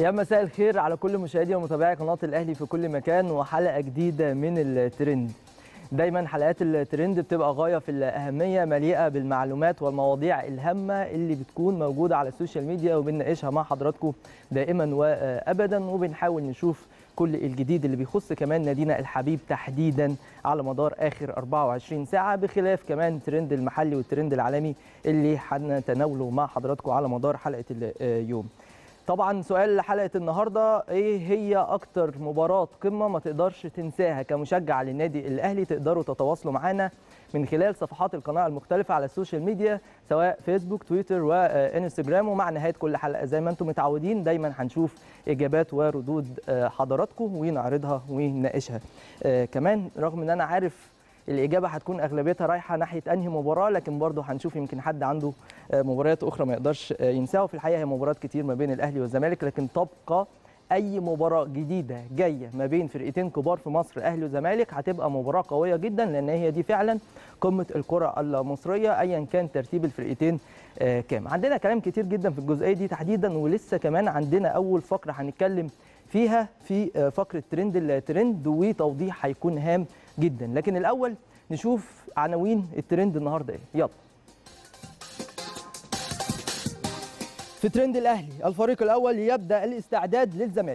يا مساء الخير على كل مشاهدي ومتابعي قناه الاهلي في كل مكان وحلقه جديده من الترند دايما حلقات الترند بتبقى غايه في الاهميه مليئه بالمعلومات والمواضيع الهامه اللي بتكون موجوده على السوشيال ميديا وبنناقشها مع حضراتكم دائما وابدا وبنحاول نشوف كل الجديد اللي بيخص كمان نادينا الحبيب تحديدا على مدار اخر 24 ساعه بخلاف كمان الترند المحلي والترند العالمي اللي هنتناوله مع حضراتكم على مدار حلقه اليوم. طبعا سؤال حلقه النهارده ايه هي اكتر مباراه قمه ما تقدرش تنساها كمشجع للنادي الاهلي تقدروا تتواصلوا معنا من خلال صفحات القناه المختلفه على السوشيال ميديا سواء فيسبوك تويتر وانستجرام ومع نهايه كل حلقه زي ما انتم متعودين دايما هنشوف اجابات وردود حضراتكم ونعرضها ونناقشها كمان رغم ان انا عارف الاجابه هتكون اغلبيتها رايحه ناحيه انهي مباراه لكن برضه هنشوف يمكن حد عنده مباريات اخرى ما يقدرش ينساها وفي الحقيقه هي مباريات كتير ما بين الاهلي والزمالك لكن تبقى اي مباراه جديده جايه ما بين فرقتين كبار في مصر اهلي وزمالك هتبقى مباراه قويه جدا لان هي دي فعلا قمه الكره المصريه ايا كان ترتيب الفرقتين كام عندنا كلام كتير جدا في الجزئيه دي تحديدا ولسه كمان عندنا اول فقره هنتكلم فيها في فقره ترند الترند وتوضيح هيكون هام جدا لكن الاول نشوف عناوين الترند النهارده ايه يلا في ترند الاهلي الفريق الاول يبدا الاستعداد للزمالك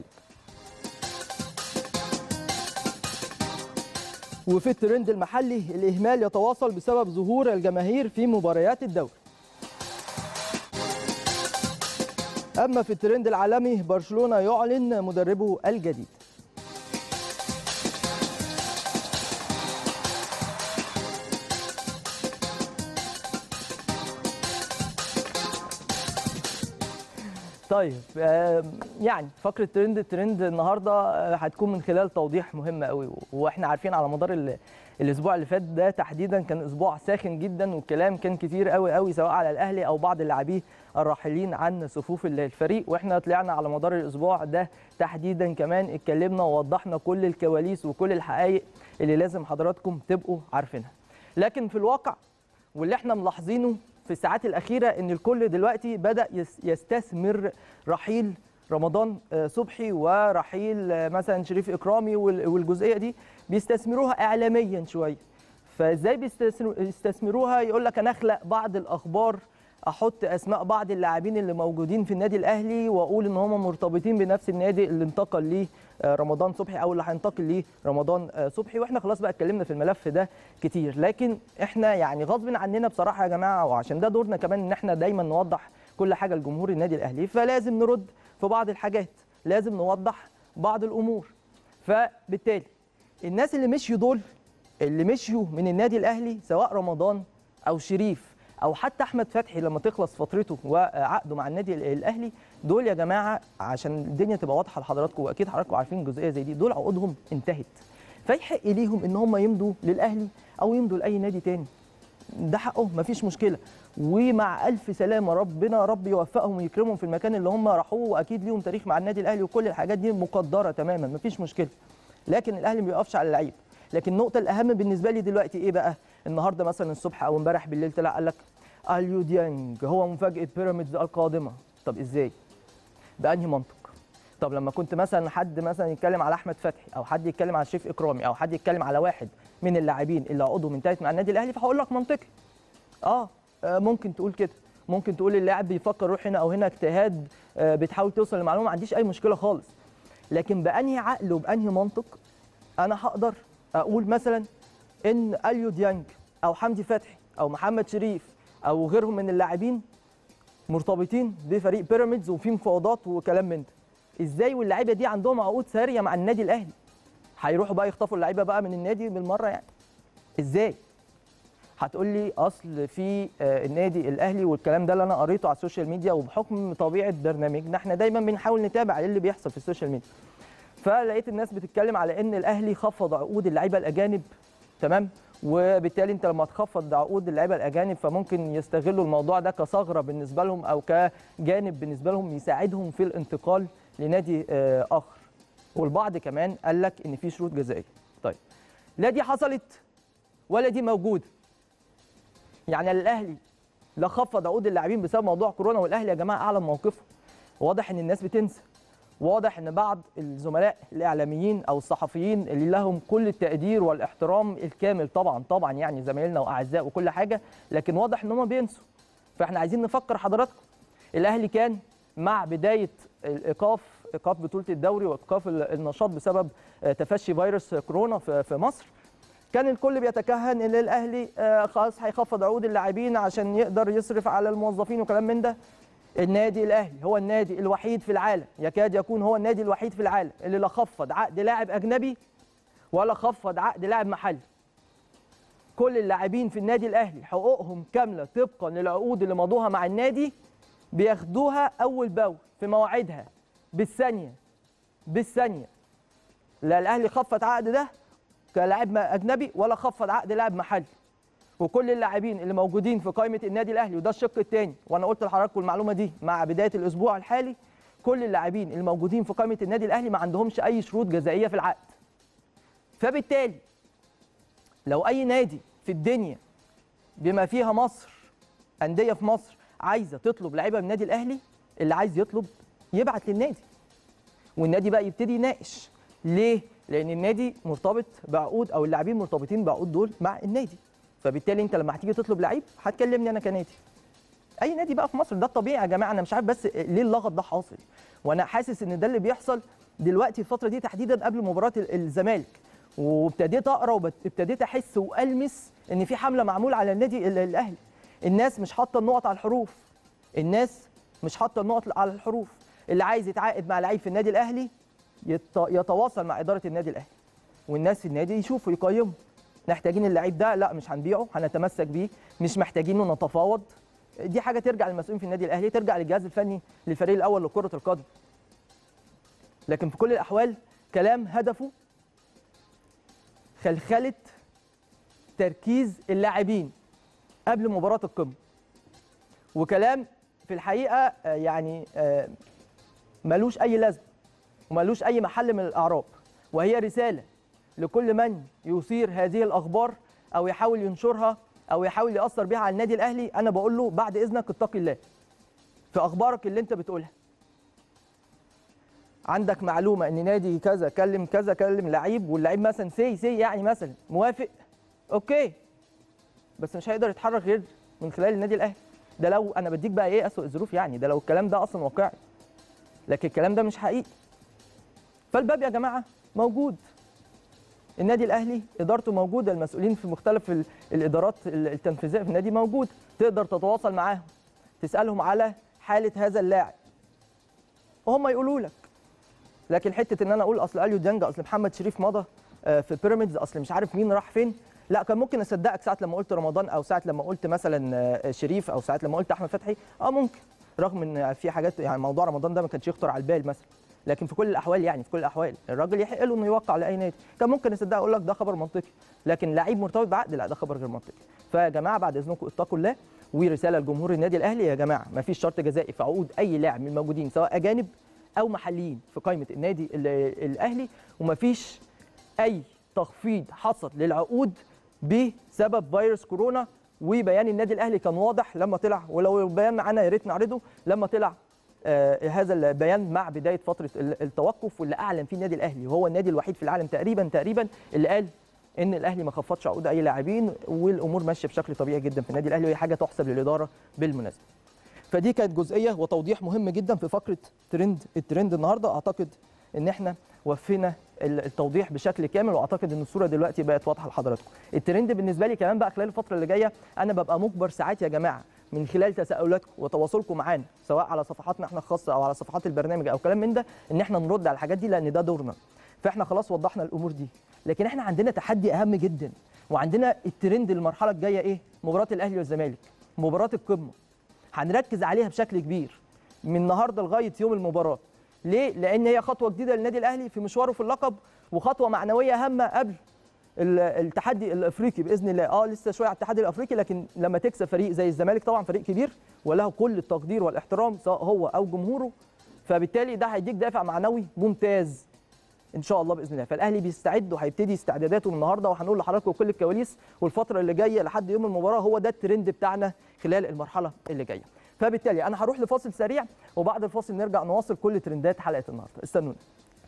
وفي الترند المحلي الاهمال يتواصل بسبب ظهور الجماهير في مباريات الدوري اما في الترند العالمي برشلونه يعلن مدربه الجديد طيب يعني فقره ترند الترند النهارده هتكون من خلال توضيح مهم قوي واحنا عارفين على مدار الاسبوع اللي فات ده تحديدا كان اسبوع ساخن جدا والكلام كان كتير قوي قوي سواء على الاهلي او بعض اللاعبيه الراحلين عن صفوف الفريق واحنا طلعنا على مدار الاسبوع ده تحديدا كمان اتكلمنا ووضحنا كل الكواليس وكل الحقائق اللي لازم حضراتكم تبقوا عارفينها لكن في الواقع واللي احنا ملاحظينه في الساعات الأخيرة إن الكل دلوقتي بدأ يستثمر رحيل رمضان صبحي ورحيل مثلا شريف إكرامي والجزئية دي بيستثمروها إعلاميا شوية فإزاي بيستثمروها يقول لك أنا أخلق بعض الأخبار احط اسماء بعض اللاعبين اللي موجودين في النادي الاهلي واقول ان هم مرتبطين بنفس النادي اللي انتقل ليه رمضان صبحي او اللي هينتقل ليه رمضان صبحي واحنا خلاص بقى اتكلمنا في الملف ده كتير لكن احنا يعني غصب عننا بصراحه يا جماعه وعشان ده دورنا كمان ان احنا دايما نوضح كل حاجه لجمهور النادي الاهلي فلازم نرد في بعض الحاجات لازم نوضح بعض الامور فبالتالي الناس اللي مشيوا دول اللي مشيوا من النادي الاهلي سواء رمضان او شريف او حتى احمد فتحي لما تخلص فترته وعقده مع النادي الاهلي دول يا جماعه عشان الدنيا تبقى واضحه لحضراتكم واكيد حضراتكم عارفين جزئيه زي دي دول عقودهم انتهت فيحق ليهم ان هم يمضوا للاهلي او يمضوا لاي نادي تاني ده حقهم مفيش مشكله ومع الف سلامه ربنا رب يوفقهم ويكرمهم في المكان اللي هم راحوه واكيد ليهم تاريخ مع النادي الاهلي وكل الحاجات دي مقدره تماما مفيش مشكله لكن الاهلي ما بيقفش على اللعيب لكن النقطه الاهم بالنسبه لي دلوقتي ايه بقى النهارده مثلا الصبح او امبارح بالليل طلع قال لك اليو ديانج هو مفاجاه بيراميدز القادمه طب ازاي بانهي منطق طب لما كنت مثلا حد مثلا يتكلم على احمد فتحي او حد يتكلم على شريف اكرامي او حد يتكلم على واحد من اللاعبين اللي عقودهم انتهت مع النادي الاهلي فهقول لك منطقي آه, اه ممكن تقول كده ممكن تقول اللاعب بيفكر يروح هنا او هنا اجتهاد آه بتحاول توصل لمعلومه ما عنديش اي مشكله خالص لكن بانهي عقل وبانهي منطق انا هقدر اقول مثلا ان اليو ديانج او حمدي فتحي او محمد شريف او غيرهم من اللاعبين مرتبطين بفريق بيراميدز وفي مفاوضات وكلام من ده ازاي واللعيبه دي عندهم عقود ساريه مع النادي الاهلي هيروحوا بقى يخطفوا اللعيبه بقى من النادي بالمره يعني ازاي هتقول لي اصل في النادي الاهلي والكلام ده اللي انا قريته على السوشيال ميديا وبحكم طبيعه برنامجنا احنا دايما بنحاول نتابع ايه اللي بيحصل في السوشيال ميديا فلقيت الناس بتتكلم على ان الاهلي خفض عقود اللعيبه الاجانب تمام وبالتالي انت لما تخفض عقود اللعيبه الاجانب فممكن يستغلوا الموضوع ده كثغره بالنسبه لهم او كجانب بالنسبه لهم يساعدهم في الانتقال لنادي اخر والبعض كمان قال لك ان في شروط جزائيه طيب لا دي حصلت ولا دي موجوده يعني الاهلي لا خفض عقود اللاعبين بسبب موضوع كورونا والاهلي يا جماعه اعلن موقفه واضح ان الناس بتنسى واضح ان بعض الزملاء الاعلاميين او الصحفيين اللي لهم كل التقدير والاحترام الكامل طبعا طبعا يعني زمايلنا واعزاء وكل حاجه لكن واضح ان هم بينسوا فاحنا عايزين نفكر حضراتكم الاهلي كان مع بدايه الايقاف ايقاف بطوله الدوري وايقاف النشاط بسبب تفشي فيروس كورونا في مصر كان الكل بيتكهن ان الاهلي خلاص هيخفض عقود اللاعبين عشان يقدر يصرف على الموظفين وكلام من ده النادي الاهلي هو النادي الوحيد في العالم يكاد يكون هو النادي الوحيد في العالم اللي لا خفض عقد لاعب اجنبي ولا خفض عقد لاعب محلي كل اللاعبين في النادي الاهلي حقوقهم كامله طبقا للعقود اللي مضوها مع النادي بياخدوها اول باول في مواعيدها بالثانيه بالثانيه لا الاهلي خفض عقد ده كلاعب اجنبي ولا خفض عقد لاعب محلي وكل اللاعبين اللي موجودين في قائمه النادي الاهلي وده الشق الثاني وانا قلت لحضراتكم المعلومه دي مع بدايه الاسبوع الحالي كل اللاعبين اللي موجودين في قائمه النادي الاهلي ما عندهمش اي شروط جزائيه في العقد فبالتالي لو اي نادي في الدنيا بما فيها مصر انديه في مصر عايزه تطلب لعيبه من النادي الاهلي اللي عايز يطلب يبعت للنادي والنادي بقى يبتدي يناقش ليه لان النادي مرتبط بعقود او اللاعبين مرتبطين بعقود دول مع النادي فبالتالي انت لما هتيجي تطلب لعيب هتكلمني انا كنادي اي نادي بقى في مصر ده الطبيعي يا جماعه انا مش عارف بس ليه اللغط ده حاصل وانا حاسس ان ده اللي بيحصل دلوقتي الفتره دي تحديدا قبل مباراه الزمالك وابتديت اقرا وابتديت احس والمس ان في حمله معموله على النادي الاهلي الناس مش حاطه النقط على الحروف الناس مش حاطه النقط على الحروف اللي عايز يتعاقد مع لعيب في النادي الاهلي يتواصل مع اداره النادي الاهلي والناس في النادي يشوفوا يقيموا محتاجين اللعيب ده لا مش هنبيعه هنتمسك بيه مش محتاجينه نتفاوض دي حاجه ترجع للمسؤولين في النادي الاهلي ترجع للجهاز الفني للفريق الاول لكره القدم لكن في كل الاحوال كلام هدفه خلخله تركيز اللاعبين قبل مباراه القمه وكلام في الحقيقه يعني ملوش اي لازمه وملوش اي محل من الاعراب وهي رساله لكل من يثير هذه الاخبار او يحاول ينشرها او يحاول ياثر بها على النادي الاهلي انا بقول له بعد اذنك اتقي الله في اخبارك اللي انت بتقولها عندك معلومه ان نادي كذا كلم كذا كلم لعيب واللعيب مثلا سي سي يعني مثلا موافق اوكي بس مش هيقدر يتحرك غير من خلال النادي الاهلي ده لو انا بديك بقى ايه اسوء الظروف يعني ده لو الكلام ده اصلا واقعي لكن الكلام ده مش حقيقي فالباب يا جماعه موجود النادي الاهلي ادارته موجوده المسؤولين في مختلف الادارات التنفيذيه في النادي موجود تقدر تتواصل معاهم تسالهم على حاله هذا اللاعب وهم يقولوا لك لكن حته ان انا اقول اصل اليو ديانج اصل محمد شريف مضى في بيراميدز اصل مش عارف مين راح فين لا كان ممكن اصدقك ساعه لما قلت رمضان او ساعه لما قلت مثلا شريف او ساعه لما قلت احمد فتحي اه ممكن رغم ان في حاجات يعني موضوع رمضان ده ما كانش يخطر على البال مثلا لكن في كل الاحوال يعني في كل الاحوال الراجل يحق له انه يوقع لاي نادي كان ممكن اصدق اقول لك ده خبر منطقي لكن لعيب مرتبط بعقد لا ده خبر غير منطقي فيا جماعه بعد اذنكم اتقوا الله ورساله لجمهور النادي الاهلي يا جماعه ما فيش شرط جزائي في عقود اي لاعب من الموجودين سواء اجانب او محليين في قائمه النادي الاهلي وما فيش اي تخفيض حصل للعقود بسبب فيروس كورونا وبيان النادي الاهلي كان واضح لما طلع ولو البيان معانا يا ريت نعرضه لما طلع آه هذا البيان مع بدايه فتره التوقف واللي اعلن فيه النادي الاهلي وهو النادي الوحيد في العالم تقريبا تقريبا اللي قال ان الاهلي ما خفضش عقود اي لاعبين والامور ماشيه بشكل طبيعي جدا في النادي الاهلي وهي حاجه تحسب للاداره بالمناسبه. فدي كانت جزئيه وتوضيح مهم جدا في فقره ترند الترند النهارده اعتقد ان احنا وفينا التوضيح بشكل كامل واعتقد ان الصوره دلوقتي بقت واضحه لحضراتكم. الترند بالنسبه لي كمان بقى خلال الفتره اللي جايه انا ببقى مجبر ساعات يا جماعه من خلال تساؤلاتكم وتواصلكم معانا سواء على صفحاتنا احنا الخاصه او على صفحات البرنامج او كلام من ده ان احنا نرد على الحاجات دي لان ده دورنا. فاحنا خلاص وضحنا الامور دي لكن احنا عندنا تحدي اهم جدا وعندنا الترند المرحله الجايه ايه مباراه الاهلي والزمالك مباراه القمه هنركز عليها بشكل كبير من النهارده لغايه يوم المباراه ليه لان هي خطوه جديده للنادي الاهلي في مشواره في اللقب وخطوه معنويه هامه قبل التحدي الافريقي باذن الله اه لسه شويه على التحدي الافريقي لكن لما تكسب فريق زي الزمالك طبعا فريق كبير وله كل التقدير والاحترام سواء هو او جمهوره فبالتالي ده هيديك دافع معنوي ممتاز ان شاء الله باذن الله فالاهلي بيستعد وهيبتدي استعداداته من النهارده وهنقول لحضراتكم كل الكواليس والفتره اللي جايه لحد يوم المباراه هو ده الترند بتاعنا خلال المرحله اللي جايه فبالتالي انا هروح لفاصل سريع وبعد الفاصل نرجع نواصل كل ترندات حلقه النهارده استنونا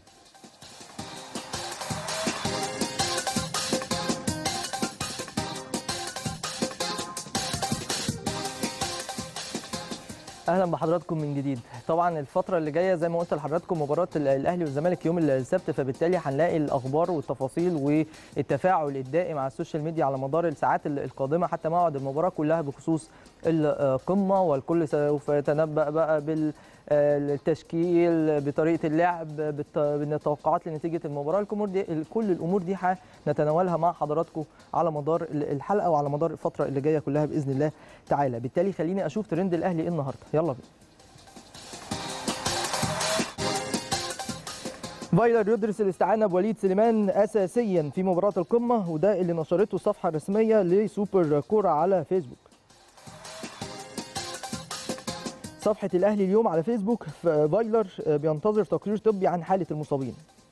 اهلا بحضراتكم من جديد طبعا الفتره اللي جايه زي ما قلت لحضراتكم مباراه الاهلي والزمالك يوم السبت فبالتالي هنلاقي الاخبار والتفاصيل والتفاعل الدائم على السوشيال ميديا على مدار الساعات القادمه حتى موعد المباراه كلها بخصوص القمه والكل سوف يتنبا بقى بال التشكيل بطريقه اللعب بالتوقعات لنتيجه المباراه الامور دي كل الامور دي هنتناولها مع حضراتكم على مدار الحلقه وعلى مدار الفتره اللي جايه كلها باذن الله تعالى بالتالي خليني اشوف ترند الاهلي ايه النهارده يلا بينا فايلر يدرس الاستعانه بوليد سليمان اساسيا في مباراه القمه وده اللي نشرته الصفحه الرسميه لسوبر كوره على فيسبوك صفحة الأهلي اليوم على فيسبوك فايلر بينتظر تقرير طبي عن حالة المصابين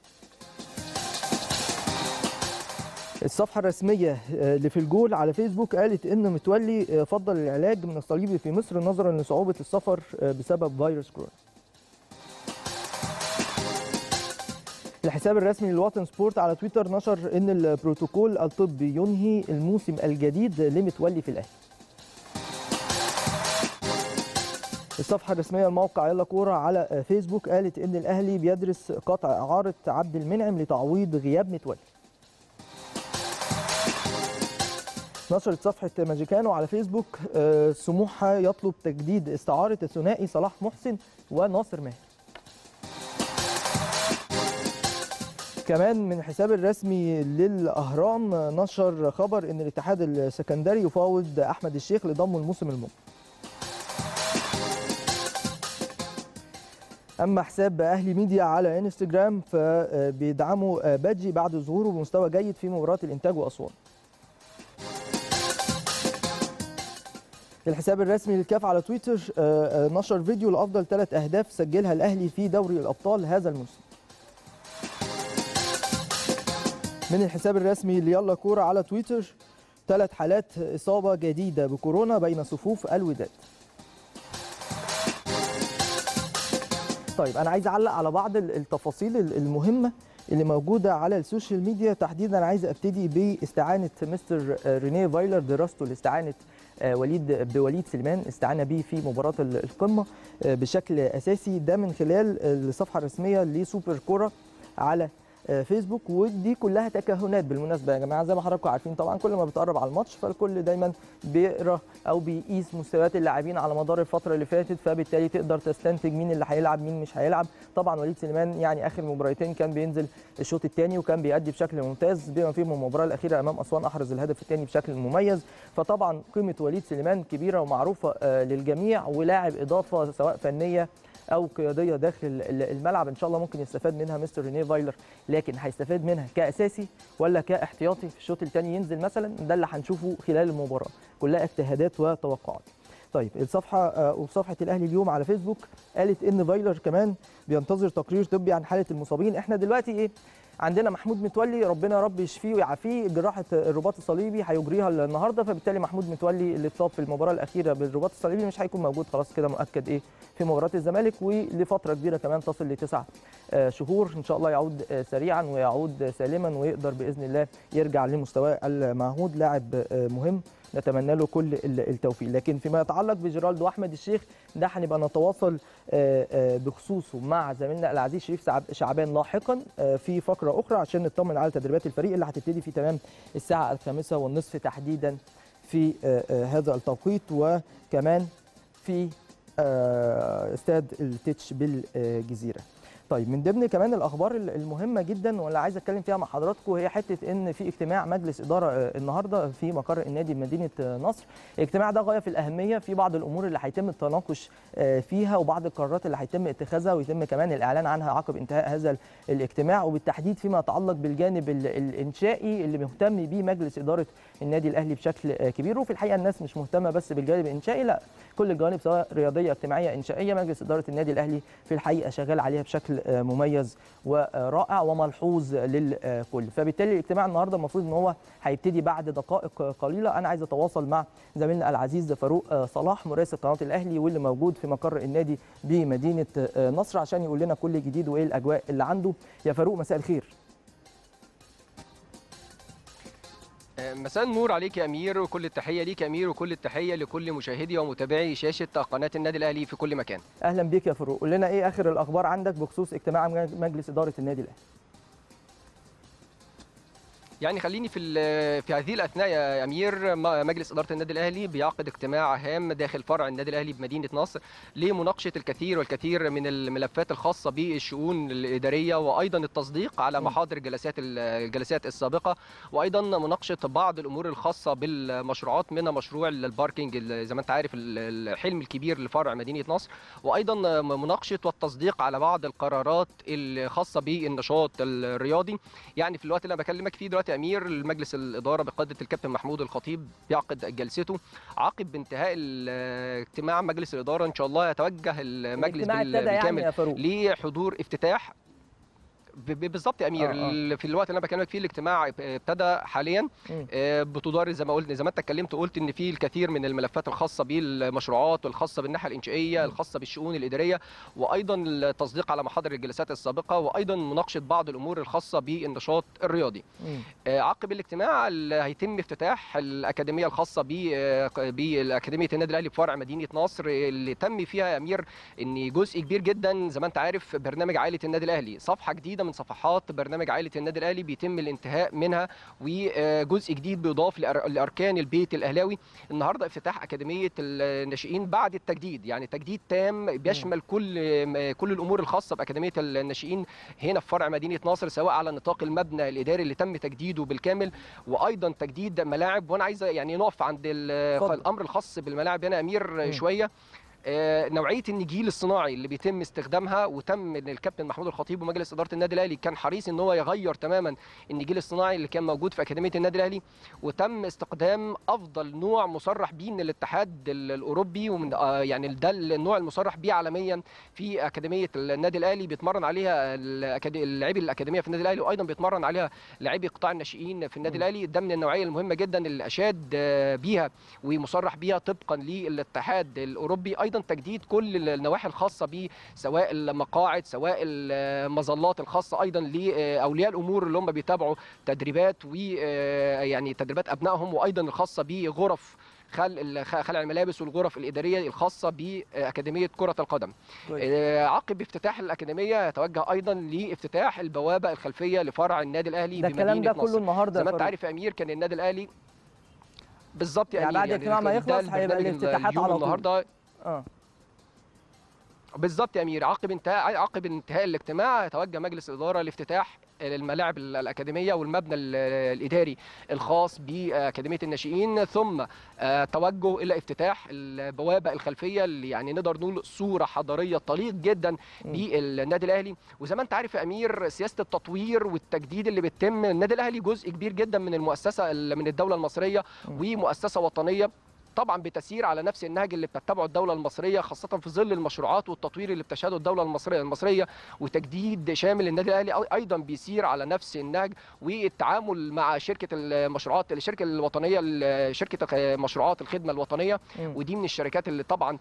الصفحة الرسمية اللي في الجول على فيسبوك قالت إن متولي فضل العلاج من الصليبي في مصر نظرا لصعوبة السفر بسبب فيروس كورونا. الحساب الرسمي للوطن سبورت على تويتر نشر إن البروتوكول الطبي ينهي الموسم الجديد لمتولي في الأهلي. الصفحة الرسمية لموقع يلا كورة على فيسبوك قالت إن الأهلي بيدرس قطع إعارة عبد المنعم لتعويض غياب متولي. نشرت صفحة ماجيكانو على فيسبوك سموحة يطلب تجديد استعارة الثنائي صلاح محسن وناصر ماهر. كمان من الحساب الرسمي للأهرام نشر خبر إن الاتحاد السكندري يفاوض أحمد الشيخ لضمه الموسم المقبل. اما حساب اهلي ميديا على انستجرام فبيدعموا بادجي بعد ظهوره بمستوى جيد في مباراه الانتاج واسوان الحساب الرسمي للكاف على تويتر نشر فيديو لافضل ثلاث اهداف سجلها الاهلي في دوري الابطال هذا الموسم من الحساب الرسمي ليلا كوره على تويتر ثلاث حالات اصابه جديده بكورونا بين صفوف الوداد طيب انا عايز اعلق على بعض التفاصيل المهمه اللي موجوده على السوشيال ميديا تحديدا عايز ابتدي باستعانه مستر رينيه فايلر دراسته لاستعانه وليد بوليد سليمان استعانه بيه في مباراه القمه بشكل اساسي ده من خلال الصفحه الرسميه لسوبر كوره على فيسبوك ودي كلها تكهنات بالمناسبه يا جماعه زي ما حضراتكم عارفين طبعا كل ما بتقرب على الماتش فالكل دايما بيقرا او بيقيس مستويات اللاعبين على مدار الفتره اللي فاتت فبالتالي تقدر تستنتج مين اللي هيلعب مين مش هيلعب طبعا وليد سليمان يعني اخر مباراتين كان بينزل الشوط الثاني وكان بيأدي بشكل ممتاز بما فيهم المباراه الاخيره امام اسوان احرز الهدف الثاني بشكل مميز فطبعا قيمه وليد سليمان كبيره ومعروفه للجميع ولاعب اضافه سواء فنيه او قياديه داخل الملعب ان شاء الله ممكن يستفاد منها مستر رينيه فايلر لكن هيستفاد منها كاساسي ولا كاحتياطي في الشوط الثاني ينزل مثلا ده اللي هنشوفه خلال المباراه كلها اجتهادات وتوقعات طيب الصفحه وصفحه الاهلي اليوم على فيسبوك قالت ان فايلر كمان بينتظر تقرير طبي عن حاله المصابين احنا دلوقتي ايه عندنا محمود متولي ربنا يا رب يشفيه ويعافيه جراحه الرباط الصليبي هيجريها النهارده فبالتالي محمود متولي اللي اتصاب في المباراه الاخيره بالرباط الصليبي مش هيكون موجود خلاص كده مؤكد ايه في مباراه الزمالك ولفتره كبيره كمان تصل لتسع شهور ان شاء الله يعود سريعا ويعود سالما ويقدر باذن الله يرجع لمستواه المعهود لاعب مهم نتمنى له كل التوفيق لكن فيما يتعلق بجيرالدو واحمد الشيخ ده هنبقى نتواصل بخصوصه مع زميلنا العزيز شريف شعبان لاحقا في فقره اخرى عشان نطمن على تدريبات الفريق اللي هتبتدي في تمام الساعه الخامسه والنصف تحديدا في هذا التوقيت وكمان في استاد التتش بالجزيره طيب من ضمن كمان الاخبار المهمه جدا واللي عايز اتكلم فيها مع حضراتكم هي حته ان في اجتماع مجلس اداره النهارده في مقر النادي بمدينه نصر الاجتماع ده غايه في الاهميه في بعض الامور اللي هيتم التناقش فيها وبعض القرارات اللي هيتم اتخاذها ويتم كمان الاعلان عنها عقب انتهاء هذا الاجتماع وبالتحديد فيما يتعلق بالجانب الانشائي اللي مهتم بيه مجلس اداره النادي الاهلي بشكل كبير وفي الحقيقه الناس مش مهتمه بس بالجانب الانشائي لا كل الجوانب سواء رياضيه اجتماعيه انشائيه مجلس اداره النادي الاهلي في الحقيقه شغال عليها بشكل مميز ورائع وملحوظ للكل فبالتالي الاجتماع النهارده المفروض ان هو هيبتدي بعد دقائق قليله انا عايز اتواصل مع زميلنا العزيز فاروق صلاح مراسل قناه الاهلي واللي موجود في مقر النادي بمدينه نصر عشان يقول لنا كل جديد وايه الاجواء اللي عنده يا فاروق مساء الخير مساء النور عليك يا امير وكل التحيه ليك يا امير وكل التحيه لكل مشاهدي ومتابعي شاشه قناه النادي الاهلي في كل مكان اهلا بيك يا فاروق قول لنا ايه اخر الاخبار عندك بخصوص اجتماع مجلس اداره النادي الاهلي يعني خليني في في هذه الاثناء يا امير مجلس اداره النادي الاهلي بيعقد اجتماع هام داخل فرع النادي الاهلي بمدينه نصر لمناقشه الكثير والكثير من الملفات الخاصه بالشؤون الاداريه وايضا التصديق على محاضر الجلسات الجلسات السابقه وايضا مناقشه بعض الامور الخاصه بالمشروعات منها مشروع الباركينج زي ما انت عارف الحلم الكبير لفرع مدينه نصر وايضا مناقشه والتصديق على بعض القرارات الخاصه بالنشاط الرياضي يعني في الوقت اللي انا بكلمك فيه دلوقتي امير المجلس الاداره بقياده الكابتن محمود الخطيب بيعقد جلسته عقب انتهاء اجتماع مجلس الاداره ان شاء الله يتوجه المجلس بالكامل يعني لحضور افتتاح بالظبط يا امير آه آه. في الوقت اللي انا بكلمك فيه الاجتماع ابتدى حاليا آه بتدار زي ما قلت زي ما انت اتكلمت قلت ان في الكثير من الملفات الخاصه بالمشروعات والخاصه بالناحيه الانشائيه الخاصه بالشؤون الاداريه وايضا التصديق على محاضر الجلسات السابقه وايضا مناقشه بعض الامور الخاصه بالنشاط الرياضي آه عقب الاجتماع هيتم افتتاح الاكاديميه الخاصه باكاديميه النادي الاهلي بفرع مدينه نصر اللي تم فيها يا امير ان جزء كبير جدا زي ما انت عارف برنامج عائله النادي الاهلي صفحه جديده من صفحات برنامج عائله النادي الاهلي بيتم الانتهاء منها وجزء جزء جديد بيضاف لاركان البيت الاهلاوي النهارده افتتاح اكاديميه الناشئين بعد التجديد يعني تجديد تام بيشمل كل كل الامور الخاصه باكاديميه الناشئين هنا في فرع مدينه نصر سواء على نطاق المبنى الاداري اللي تم تجديده بالكامل وايضا تجديد ملاعب وانا عايز يعني نقف عند الامر الخاص بالملاعب هنا امير شويه نوعيه النجيل الصناعي اللي بيتم استخدامها وتم ان الكابتن محمود الخطيب ومجلس اداره النادي الاهلي كان حريص ان هو يغير تماما النجيل الصناعي اللي كان موجود في اكاديميه النادي الاهلي وتم استخدام افضل نوع مصرح به من الاتحاد الاوروبي ومن يعني ده النوع المصرح به عالميا في اكاديميه النادي الاهلي بيتمرن عليها لاعبي الاكاديميه في النادي الاهلي وايضا بيتمرن عليها لاعبي قطاع الناشئين في النادي الاهلي ده من النوعيه المهمه جدا اللي اشاد بيها ومصرح بيها طبقا للاتحاد الاوروبي ايضا تجديد كل النواحي الخاصه به سواء المقاعد سواء المظلات الخاصه ايضا لاولياء الامور اللي هم بيتابعوا تدريبات ويعني تدريبات ابنائهم وايضا الخاصه بغرف خلع خلع الملابس والغرف الاداريه الخاصه باكاديميه كره القدم. عقب افتتاح الاكاديميه يتوجه ايضا لافتتاح البوابه الخلفيه لفرع النادي الاهلي ده بمدينه الكلام ده كله النهارده زي ما انت عارف يا امير كان النادي الاهلي بالظبط يعني, يعني بعد الاجتماع ما يخلص هيبقى الافتتاحات على طول النهارده اه بالظبط يا امير عقب انتهاء عقب انتهاء الاجتماع يتوجه مجلس الاداره لافتتاح الملاعب الاكاديميه والمبنى الاداري الخاص باكاديميه الناشئين ثم توجه الى افتتاح البوابه الخلفيه اللي يعني نقدر نقول صوره حضاريه تليق جدا بالنادي الاهلي وزي ما انت عارف يا امير سياسه التطوير والتجديد اللي بيتم النادي الاهلي جزء كبير جدا من المؤسسه من الدوله المصريه ومؤسسه وطنيه طبعا بتسير على نفس النهج اللي بتتبعه الدوله المصريه خاصه في ظل المشروعات والتطوير اللي بتشهده الدوله المصريه المصريه وتجديد شامل النادي الاهلي ايضا بيسير على نفس النهج والتعامل مع شركه المشروعات الشركه الوطنيه شركه مشروعات الخدمه الوطنيه ودي من الشركات اللي طبعا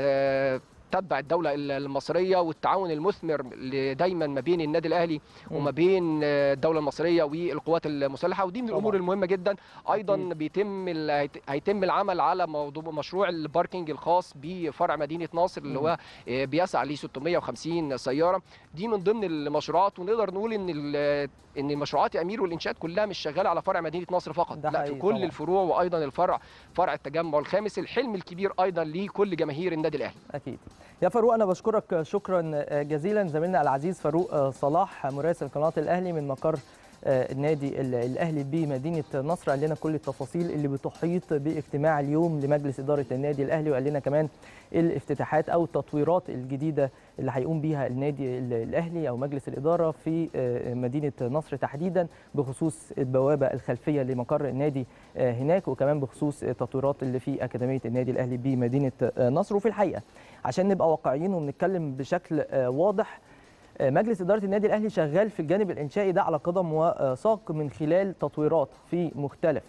تتبع الدوله المصريه والتعاون المثمر دايما ما بين النادي الاهلي وما بين الدوله المصريه والقوات المسلحه ودي من الامور المهمه جدا ايضا بيتم هيتم العمل على موضوع مشروع الباركينج الخاص بفرع مدينه ناصر اللي هو بيسع ل 650 سياره دي من ضمن المشروعات ونقدر نقول ان ان المشروعات يا امير والانشاءات كلها مش شغاله على فرع مدينه نصر فقط لا في كل طبعا. الفروع وايضا الفرع فرع التجمع الخامس الحلم الكبير ايضا لكل جماهير النادي الاهلي اكيد يا فاروق انا بشكرك شكرا جزيلا زميلنا العزيز فاروق صلاح مراسل قناه الاهلي من مقر النادي الاهلي بمدينه نصر قال لنا كل التفاصيل اللي بتحيط باجتماع اليوم لمجلس اداره النادي الاهلي وقال لنا كمان الافتتاحات او التطويرات الجديده اللي هيقوم بيها النادي الاهلي او مجلس الاداره في مدينه نصر تحديدا بخصوص البوابه الخلفيه لمقر النادي هناك وكمان بخصوص التطويرات اللي في اكاديميه النادي الاهلي بمدينه نصر وفي الحقيقه عشان نبقى واقعيين وبنتكلم بشكل واضح مجلس اداره النادي الاهلي شغال في الجانب الانشائي ده على قدم وساق من خلال تطويرات في مختلف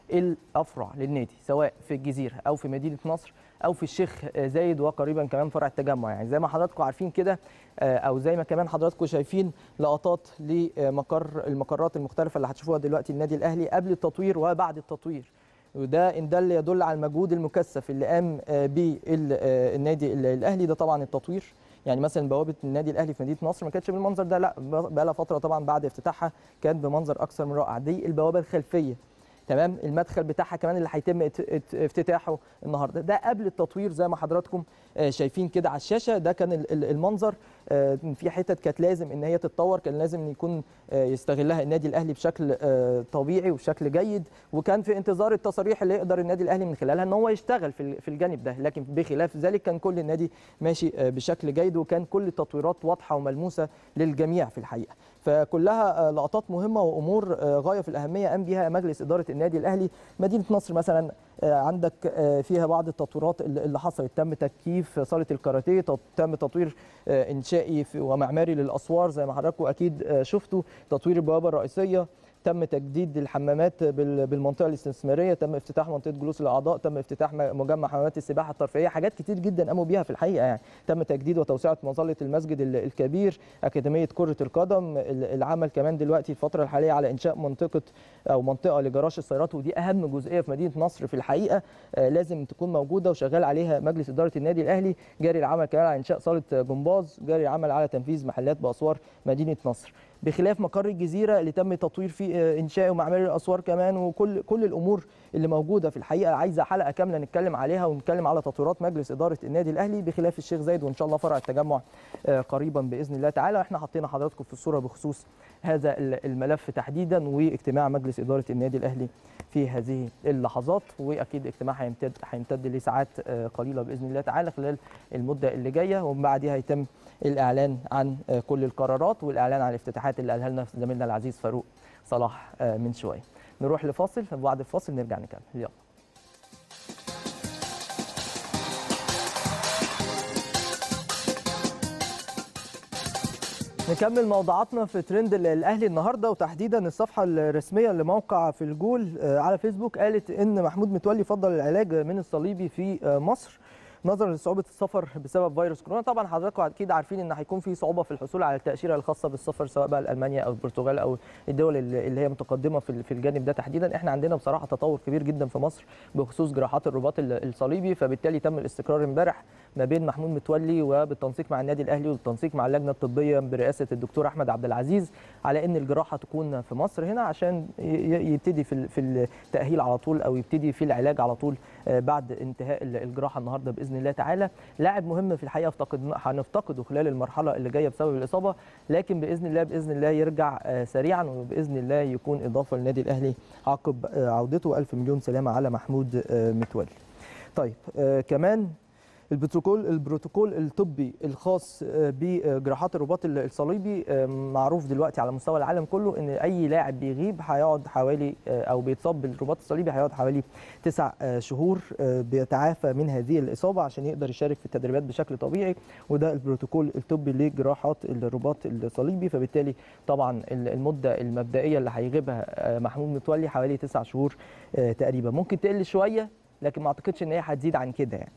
الافرع للنادي سواء في الجزيره او في مدينه نصر او في الشيخ زايد وقريبا كمان فرع التجمع يعني زي ما حضراتكم عارفين كده او زي ما كمان حضراتكم شايفين لقطات لمقر المقرات المختلفه اللي هتشوفوها دلوقتي النادي الاهلي قبل التطوير وبعد التطوير وده ان ده يدل على المجهود المكثف اللي قام به النادي الاهلي ده طبعا التطوير يعني مثلا بوابه النادي الاهلي في مدينه نصر ما كانتش بالمنظر ده لا بقى لها فتره طبعا بعد افتتاحها كانت بمنظر اكثر من رائع دي البوابه الخلفيه تمام المدخل بتاعها كمان اللي هيتم افتتاحه النهارده ده قبل التطوير زي ما حضراتكم شايفين كده على الشاشه ده كان المنظر في حتت كانت لازم ان هي تتطور كان لازم ان يكون يستغلها النادي الاهلي بشكل طبيعي وبشكل جيد وكان في انتظار التصاريح اللي يقدر النادي الاهلي من خلالها ان هو يشتغل في الجانب ده لكن بخلاف ذلك كان كل النادي ماشي بشكل جيد وكان كل التطويرات واضحه وملموسه للجميع في الحقيقه فكلها لقطات مهمه وامور غايه في الاهميه قام بها مجلس اداره النادي الاهلي مدينه نصر مثلا عندك فيها بعض التطويرات اللي حصلت تم تكييف صاله الكاراتيه تم تطوير انشائي ومعماري للاسوار زي ما حضراتكم اكيد شفتوا تطوير البوابه الرئيسيه تم تجديد الحمامات بالمنطقه الاستثماريه تم افتتاح منطقه جلوس الاعضاء تم افتتاح مجمع حمامات السباحه الترفيهيه حاجات كتير جدا قاموا بيها في الحقيقه يعني تم تجديد وتوسعه مظله المسجد الكبير اكاديميه كره القدم العمل كمان دلوقتي الفتره الحاليه على انشاء منطقه او منطقه لجراج السيارات ودي اهم جزئيه في مدينه نصر في الحقيقه لازم تكون موجوده وشغال عليها مجلس اداره النادي الاهلي جاري العمل كمان على انشاء صاله جمباز جاري العمل على تنفيذ محلات باسوار مدينه نصر بخلاف مقر الجزيره اللي تم تطوير فيه انشاء ومعماري الاسوار كمان وكل كل الامور اللي موجوده في الحقيقه عايزه حلقه كامله نتكلم عليها ونتكلم على تطويرات مجلس اداره النادي الاهلي بخلاف الشيخ زايد وان شاء الله فرع التجمع قريبا باذن الله تعالى واحنا حطينا حضراتكم في الصوره بخصوص هذا الملف تحديدا واجتماع مجلس اداره النادي الاهلي في هذه اللحظات واكيد اجتماع هيمتد هيمتد لساعات قليله باذن الله تعالى خلال المده اللي جايه ومن بعدها هيتم الاعلان عن كل القرارات والاعلان عن الافتتاحات اللي قالها لنا زميلنا العزيز فاروق صلاح من شويه نروح لفاصل وبعد الفاصل نرجع نكمل يلا نكمل موضوعاتنا في ترند الاهلي النهارده وتحديدا الصفحه الرسميه لموقع في الجول على فيسبوك قالت ان محمود متولي فضل العلاج من الصليبي في مصر نظرا لصعوبه السفر بسبب فيروس كورونا طبعا حضراتكم اكيد عارفين ان هيكون في صعوبه في الحصول على التاشيره الخاصه بالسفر سواء بقى المانيا او البرتغال او الدول اللي هي متقدمه في في الجانب ده تحديدا احنا عندنا بصراحه تطور كبير جدا في مصر بخصوص جراحات الرباط الصليبي فبالتالي تم الاستقرار امبارح ما بين محمود متولي وبالتنسيق مع النادي الاهلي وبالتنسيق مع اللجنه الطبيه برئاسه الدكتور احمد عبد العزيز على ان الجراحه تكون في مصر هنا عشان يبتدي في في التاهيل على طول او يبتدي في العلاج على طول بعد انتهاء الجراحه النهارده باذن الله تعالى لاعب مهم في الحقيقه افتقد هنفتقده خلال المرحله اللي جايه بسبب الاصابه لكن باذن الله باذن الله يرجع سريعا وباذن الله يكون اضافه للنادي الاهلي عقب عودته الف مليون سلامه على محمود متولي طيب كمان البروتوكول البروتوكول الطبي الخاص بجراحات الرباط الصليبي معروف دلوقتي على مستوى العالم كله ان اي لاعب بيغيب هيقعد حوالي او بيتصاب بالرباط الصليبي هيقعد حوالي تسع شهور بيتعافى من هذه الاصابه عشان يقدر يشارك في التدريبات بشكل طبيعي وده البروتوكول الطبي لجراحات الرباط الصليبي فبالتالي طبعا المده المبدئيه اللي هيغيبها محمود متولي حوالي تسع شهور تقريبا ممكن تقل شويه لكن ما اعتقدش ان هي هتزيد عن كده يعني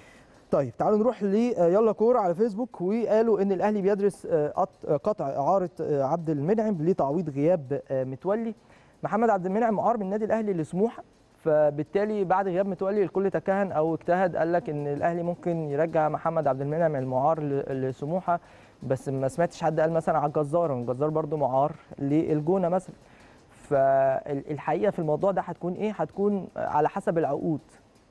طيب تعالوا نروح ل يلا كوره على فيسبوك وقالوا ان الاهلي بيدرس قطع اعاره عبد المنعم لتعويض غياب متولي محمد عبد المنعم معار من النادي الاهلي لسموحه فبالتالي بعد غياب متولي الكل تكهن او اجتهد قال لك ان الاهلي ممكن يرجع محمد عبد المنعم المعار لسموحه بس ما سمعتش حد قال مثلا على الجزار الجزار برده معار للجونه مثلا فالحقيقه في الموضوع ده هتكون ايه هتكون على حسب العقود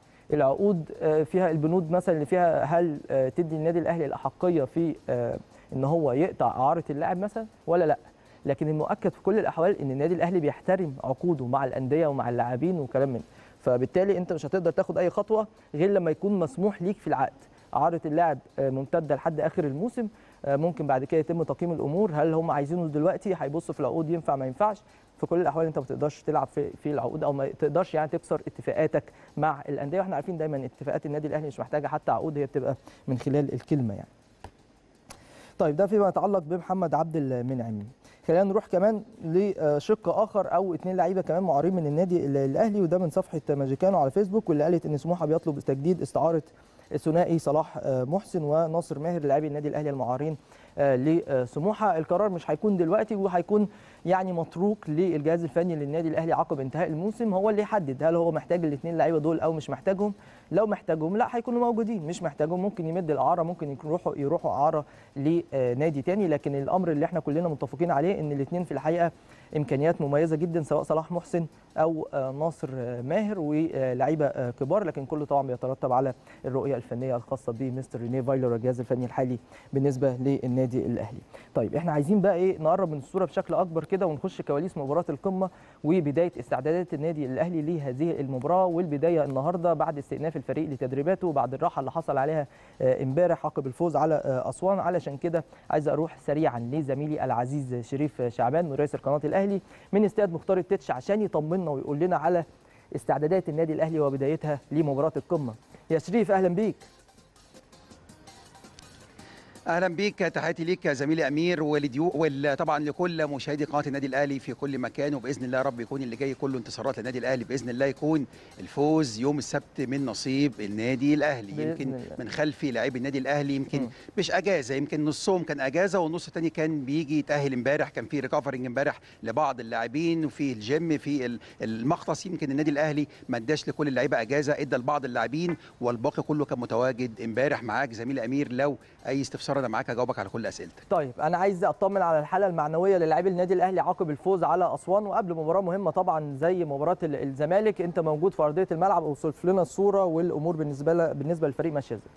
العقود فيها البنود مثلا اللي فيها هل تدي النادي الاهلي الاحقيه في ان هو يقطع اعاره اللاعب مثلا ولا لا لكن المؤكد في كل الاحوال ان النادي الاهلي بيحترم عقوده مع الانديه ومع اللاعبين وكلام من فبالتالي انت مش هتقدر تاخد اي خطوه غير لما يكون مسموح ليك في العقد اعاره اللاعب ممتده لحد اخر الموسم ممكن بعد كده يتم تقييم الامور هل هم عايزينه دلوقتي هيبصوا في العقود ينفع ما ينفعش في كل الاحوال انت ما تقدرش تلعب في في العقود او ما تقدرش يعني تكسر اتفاقاتك مع الانديه واحنا عارفين دايما اتفاقات النادي الاهلي مش محتاجه حتى عقود هي بتبقى من خلال الكلمه يعني طيب ده فيما يتعلق بمحمد عبد المنعم خلينا نروح كمان لشق اخر او اثنين لعيبه كمان معارين من النادي الاهلي وده من صفحه ماجيكانو على فيسبوك واللي قالت ان سموحه بيطلب تجديد استعاره الثنائي صلاح محسن وناصر ماهر لاعبي النادي الاهلي المعارين لسموحه القرار مش هيكون دلوقتي وهيكون يعني متروك للجهاز الفني للنادي الاهلي عقب انتهاء الموسم هو اللي يحدد هل هو محتاج الاثنين لعيبه دول او مش محتاجهم لو محتاجهم لا هيكونوا موجودين مش محتاجهم ممكن يمد الاعاره ممكن يروحوا يروحوا اعاره لنادي تاني لكن الامر اللي احنا كلنا متفقين عليه ان الاثنين في الحقيقه امكانيات مميزه جدا سواء صلاح محسن او ناصر ماهر ولاعيبه كبار لكن كله طبعا بيترتب على الرؤيه الفنيه الخاصه بمستر ريني فايلر الجهاز الفني الحالي بالنسبه للنادي الاهلي. طيب احنا عايزين بقى ايه نقرب من الصوره بشكل اكبر كده ونخش كواليس مباراه القمه وبدايه استعدادات النادي الاهلي لهذه المباراه والبدايه النهارده بعد استئناف الفريق لتدريباته وبعد الراحه اللي حصل عليها امبارح عقب الفوز على اسوان علشان كده عايز اروح سريعا لزميلي العزيز شريف شعبان مراسل قناه الاهلي من استاد مختار التتش عشان يطمنا ويقول لنا على استعدادات النادي الاهلي وبدايتها لمباراه القمه يا شريف اهلا بيك اهلا بيك تحياتي ليك يا زميلي امير ولديو وطبعا لكل مشاهدي قناه النادي الاهلي في كل مكان وباذن الله يا رب يكون اللي جاي كله انتصارات للنادي الاهلي باذن الله يكون الفوز يوم السبت من نصيب النادي الاهلي يمكن الله. من خلفي لاعبي النادي الاهلي يمكن م. مش اجازه يمكن نصهم كان اجازه والنص الثاني كان بيجي يتاهل امبارح كان في ريكفرنج امبارح لبعض اللاعبين وفي الجيم في المختص يمكن النادي الاهلي ما اداش لكل اللعيبه اجازه ادى لبعض اللاعبين والباقي كله كان متواجد امبارح معاك زميلي امير لو اي استفسار انا معاك اجاوبك على كل اسئلتك طيب انا عايز اطمن على الحاله المعنويه للاعبي النادي الاهلي عقب الفوز على اسوان وقبل مباراه مهمه طبعا زي مباراه الزمالك انت موجود في ارضيه الملعب اوصف لنا الصوره والامور بالنسبه بالنسبه للفريق ماشيه ازاي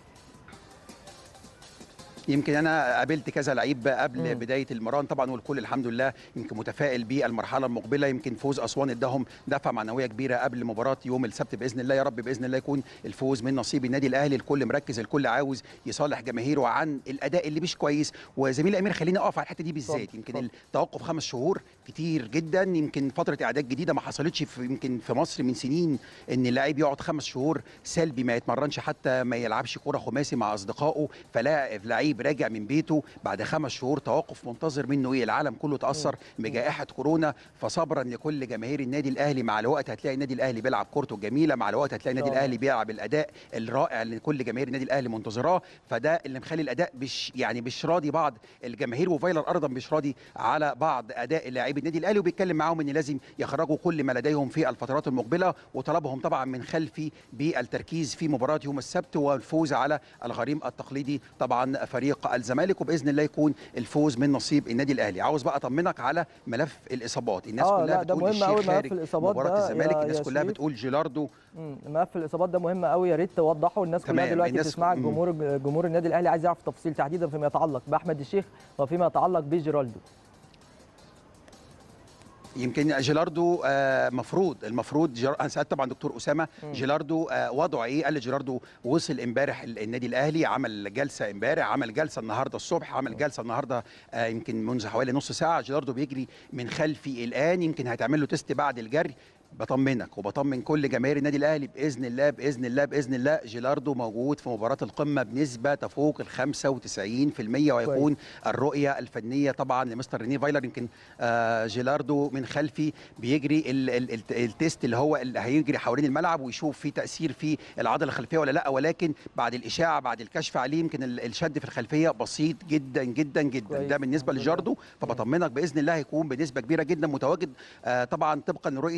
يمكن انا قابلت كذا لعيب قبل مم. بدايه المران طبعا والكل الحمد لله يمكن متفائل بالمرحله المقبله يمكن فوز اسوان اداهم دفعه معنويه كبيره قبل مباراه يوم السبت باذن الله يا رب باذن الله يكون الفوز من نصيب النادي الاهلي الكل مركز الكل عاوز يصالح جماهيره عن الاداء اللي مش كويس وزميلي امير خليني اقف على الحته دي بالذات يمكن طب. التوقف خمس شهور كتير جدا يمكن فتره اعداد جديده ما حصلتش في يمكن في مصر من سنين ان اللاعب يقعد خمس شهور سلبي ما يتمرنش حتى ما يلعبش كوره خماسي مع اصدقائه فلاعب لعيب راجع من بيته بعد خمس شهور توقف منتظر منه ايه العالم كله تاثر بجائحه كورونا فصبرا لكل جماهير النادي الاهلي مع الوقت هتلاقي النادي الاهلي بيلعب كورته الجميله مع الوقت هتلاقي النادي الاهلي بيلعب الاداء الرائع اللي كل جماهير النادي الاهلي منتظراه فده اللي مخلي الاداء مش يعني مش راضي بعض الجماهير وفايلر ارضا مش راضي على بعض اداء لاعبي النادي الاهلي وبيتكلم معاهم ان لازم يخرجوا كل ما لديهم في الفترات المقبله وطلبهم طبعا من خلفي بالتركيز في مباراه يوم السبت والفوز على الغريم التقليدي طبعا فريق الزمالك وباذن الله يكون الفوز من نصيب النادي الاهلي عاوز بقى اطمنك على ملف الاصابات الناس آه كلها لا ده بتقول مهم قوي الشيخ ملف خارج الاصابات مباراه ده الزمالك يا- الناس يا كلها شريف. بتقول جيلاردو مم، ملف الاصابات ده مهم قوي يا ريت توضحه الناس كلها تمام، دلوقتي الناس- بتسمعك مم. جمهور جمهور النادي الاهلي عايز يعرف تفاصيل تحديدا فيما يتعلق باحمد الشيخ وفيما يتعلق بجيرالدو يمكن جيلاردو آه، مفروض المفروض جير... انا سالت طبعا دكتور اسامه مم. جيلاردو آه، وضعه ايه؟ قال لي جيلاردو وصل امبارح ال- النادي الاهلي عمل جلسه امبارح عمل جلسه النهارده الصبح عمل جلسه النهارده آه، يمكن منذ حوالي نص ساعه جيلاردو بيجري من خلفي الان يمكن هتعمل له تيست بعد الجري بطمنك وبطمن كل جماهير النادي الاهلي باذن الله باذن الله باذن الله جيلاردو موجود في مباراه القمه بنسبه تفوق ال 95% ويكون الرؤيه الفنيه طبعا لمستر ريني فايلر يمكن آه، جيلاردو من خلفي بيجري ال ال ال التيست اللي هو اللي هيجري حوالين الملعب ويشوف في تاثير في العضله الخلفيه ولا لا ولكن بعد الاشاعه بعد الكشف عليه يمكن ال- الشد في الخلفيه بسيط جدا جدا جدا كويس، ده بالنسبه الحمد لله. لجاردو فبطمنك باذن الله هيكون بنسبه كبيره جدا متواجد آه، طبعا طبقا لرؤيه مستر ريني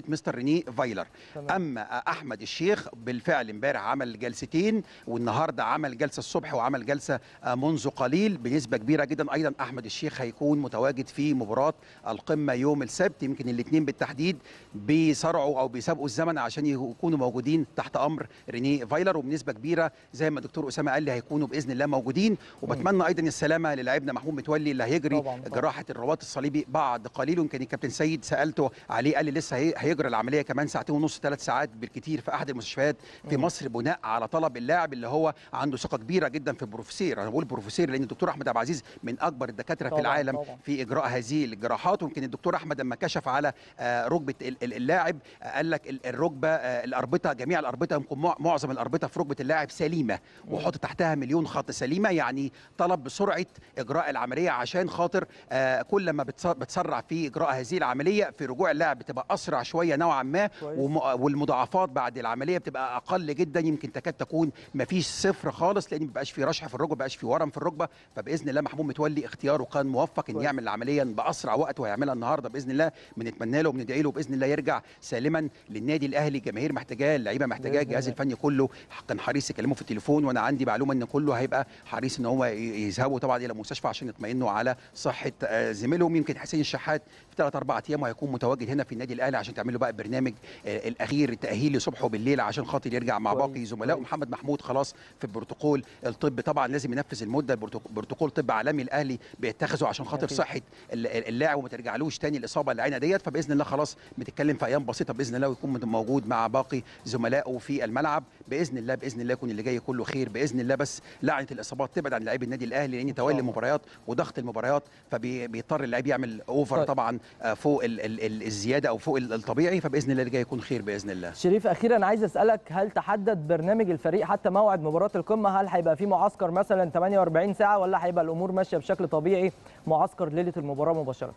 رينيه فايلر تمام. اما احمد الشيخ بالفعل امبارح عمل جلستين والنهارده عمل جلسه الصبح وعمل جلسه آه، منذ قليل بنسبه كبيره جدا ايضا احمد الشيخ هيكون متواجد في مباراه القمه يوم السبت يمكن الاثنين بالتحديد بيصارعوا او بيسابقوا الزمن عشان يكونوا موجودين تحت امر رينيه فايلر وبنسبه كبيره زي ما الدكتور اسامه قال لي هيكونوا باذن الله موجودين وبتمنى ايضا السلامه للاعبنا محمود متولي اللي هيجري طبعاً، طبعاً. جراحه الرباط الصليبي بعد قليل ويمكن الكابتن سيد سالته عليه قال لي لسه هي- هيجري العمليه كمان ساعتين ونص ثلاث ساعات بالكثير في احد المستشفيات في مم. مصر بناء على طلب اللاعب اللي هو عنده ثقه كبيره جدا في البروفيسير انا بقول بروفيسير لان الدكتور احمد عبد العزيز من اكبر الدكاتره في طبعاً، العالم طبعاً. في اجراء هذه الجراحات ويمكن الدكتور احمد لما كشف على آه، ركبه ال- ال- اللاعب آه، قال لك ال- الركبه آه، الاربطه جميع الاربطه يمكن مع- معظم الاربطه في ركبه اللاعب سليمه وحط تحتها مليون خط سليمه يعني طلب بسرعه اجراء العمليه عشان خاطر آه، كل ما بتص- بتسرع في اجراء هذه العمليه في رجوع اللاعب بتبقى اسرع شويه نوعا ما كويس. وم- والمضاعفات بعد العمليه بتبقى اقل جدا يمكن تكاد تكون ما فيش صفر خالص لان ما بقاش في رشح في الركبه ما بقاش في ورم في الركبه فباذن الله محمود متولي اختياره كان موفق ان كويس. يعمل العمليه باسرع وقت وهيعملها النهارده باذن الله بنتمنى له وبندعي له باذن الله يرجع سالما للنادي الاهلي جماهير محتاجاه اللعيبه محتاجاه بإذن الجهاز الله. الفني كله كان حريص يكلمه في التليفون وانا عندي معلومه ان كله هيبقى حريص ان هو ي- يذهبوا طبعا الى المستشفى عشان يطمئنوا على صحه آه، زميلهم يمكن حسين الشحات في ثلاث اربع ايام وهيكون متواجد هنا في النادي الاهلي عشان تعملوا بقى البرنامج آه، الاخير التاهيلي صبح وبالليل عشان خاطر يرجع مع كويس، باقي زملائه كويس. محمد محمود خلاص في البروتوكول الطبي طبعا لازم ينفذ المده البروتوك- بروتوكول طب عالمي الاهلي بيتخذه عشان خاطر أكيد. صحه ال- ال- اللاعب وما ترجعلوش تاني الاصابه اللي عينها ديت فباذن الله خلاص بتتكلم في ايام بسيطه باذن الله ويكون مت- موجود مع باقي زملائه في الملعب باذن الله باذن الله يكون اللي جاي كله خير باذن الله بس لعنه الاصابات تبعد عن لاعبي النادي الاهلي لان تولي الله. المباريات وضغط المباريات فبيضطر اللاعب يعمل اوفر طيب. طبعا آه، فوق ال- ال- ال- الزياده او فوق ال- الطبيعي فباذن الله اللي جاي يكون خير باذن الله شريف اخيرا عايز اسالك هل تحدد برنامج الفريق حتى موعد مباراه القمه هل هيبقى في معسكر مثلا 48 ساعه ولا هيبقى الامور ماشيه بشكل طبيعي معسكر ليله المباراه مباشره